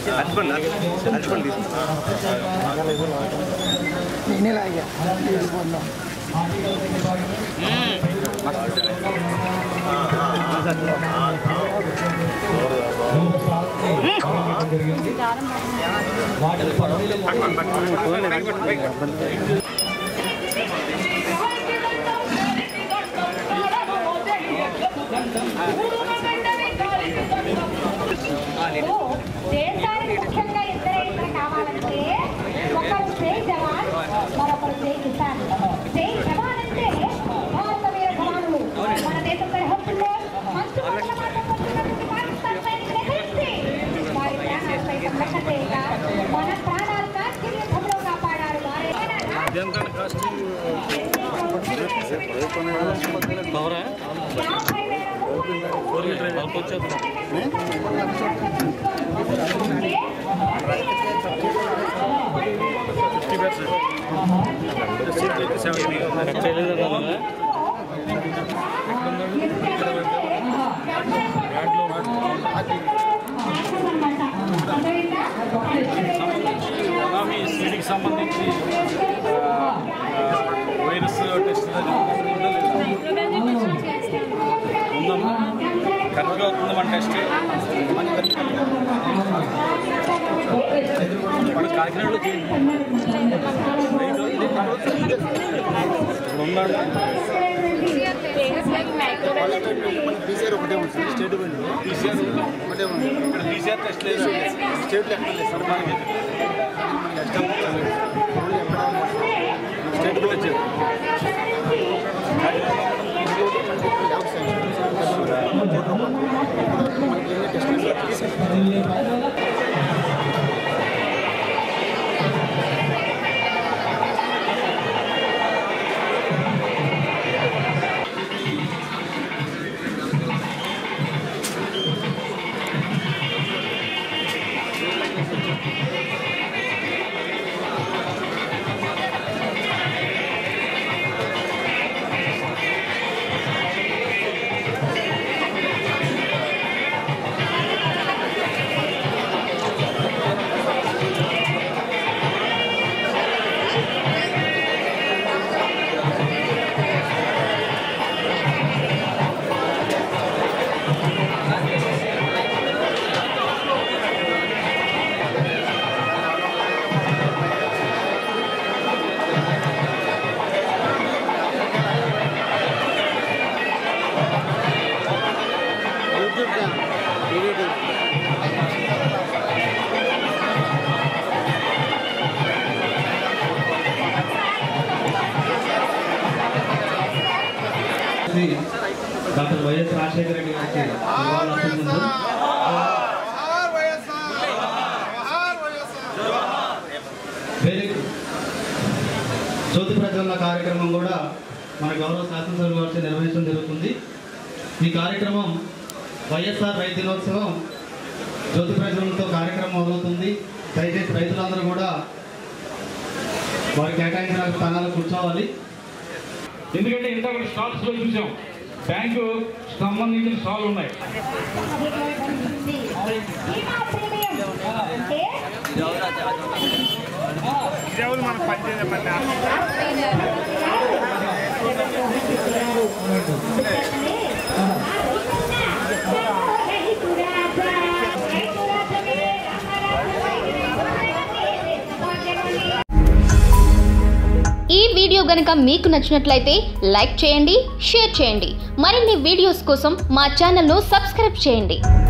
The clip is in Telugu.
హస్బెండ్ హస్బెండ్ తీసుకుంటా నేనే లాగా వెళ్ళిపోతున్నాం దేశానికి ముఖ్యంగా ఇద్దరే ఇద్దరు కావాలంటే ఒకరు జై జవాన్ మరొకరు జై కిసాన్ జై జవాన్ అంటే భారత వీర జవానులు మన దేశ సరిహద్దుల్లో మంచు మండల మాటలు పాకిస్తాన్ సైనికులు ఎదిరించి వారి ప్రాణాలు సైతం లెక్క చేయక మన ప్రాణాలు కాల్చి యుద్ధంలో కాపాడారు వారే యాభై వేల మీ స్పీడ్కి సంబంధించి వైరస్ టెస్ట్ ఉందమ్మా కరెక్ట్గా అవుతుంది మన టెస్ట్ మన కాకినాడలో చేయండి ఇప్పుడు ఉందండి పీసీఆర్ ఒకటే ఉంది సార్ స్టేట్ పోయింది పీసీఆర్ ఒకటే ఉంది ఇక్కడ పీసీఆర్ టెస్ట్ లేదు స్టేట్ ఎక్కడ లేదు సార్ మనకి స్టేట్ కూడా వచ్చేది శ్రీ డాక్టర్ వైఎస్ రాజశేఖర రెడ్డి గారికి నివాళులర్పిస్తుంది. వేదిక జ్యోతి ప్రజ్వలన కార్యక్రమం కూడా మన గౌరవ శాసనసభ వారి నిర్వహించడం జరుగుతుంది ఈ కార్యక్రమం వైఎస్ఆర్ రైతు దినోత్సవం జ్యోతి ప్రజ్వలనతో కార్యక్రమం మొదలవుతుంది దయచేసి రైతులందరూ కూడా వారి కేటాయించిన స్థానాలు కూర్చోవాలి ఎందుకంటే ఇంత స్టాల్స్ లో చూసాం బ్యాంకు సంబంధించిన స్టాల్ ఉన్నాయి బీమా ప్రీమియం అంటే ఈ వీడియో గనుక మీకు నచ్చినట్లయితే లైక్ చేయండి షేర్ చేయండి మరిన్ని వీడియోస్ కోసం మా ఛానల్ను సబ్స్క్రైబ్ చేయండి